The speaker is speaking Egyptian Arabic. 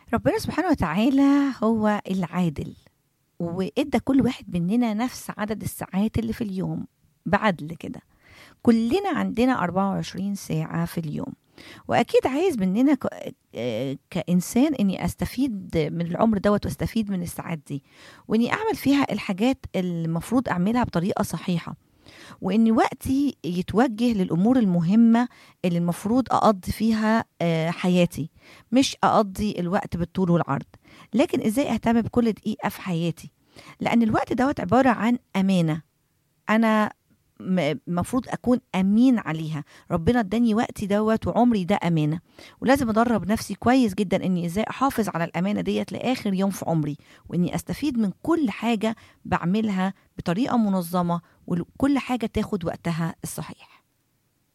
ربنا سبحانه وتعالى هو العادل وادى كل واحد مننا نفس عدد الساعات اللي في اليوم بعدل كده كلنا عندنا 24 ساعة في اليوم وأكيد عايز مننا ك- آه، كإنسان إني أستفيد من العمر دوت وأستفيد من الساعات دي وإني أعمل فيها الحاجات اللي المفروض أعملها بطريقة صحيحة وإن وقتي يتوجه للأمور المهمة اللي المفروض أقضي فيها آه، حياتي مش أقضي الوقت بالطول والعرض لكن إزاي أهتم بكل دقيقة في حياتي لأن الوقت دوت عبارة عن أمانة أنا المفروض اكون امين عليها ربنا اداني وقتي دوت وعمري ده امانه ولازم ادرب نفسي كويس جدا اني ازاي احافظ على الامانه ديت لاخر يوم في عمري واني استفيد من كل حاجه بعملها بطريقه منظمه وكل حاجه تاخد وقتها الصحيح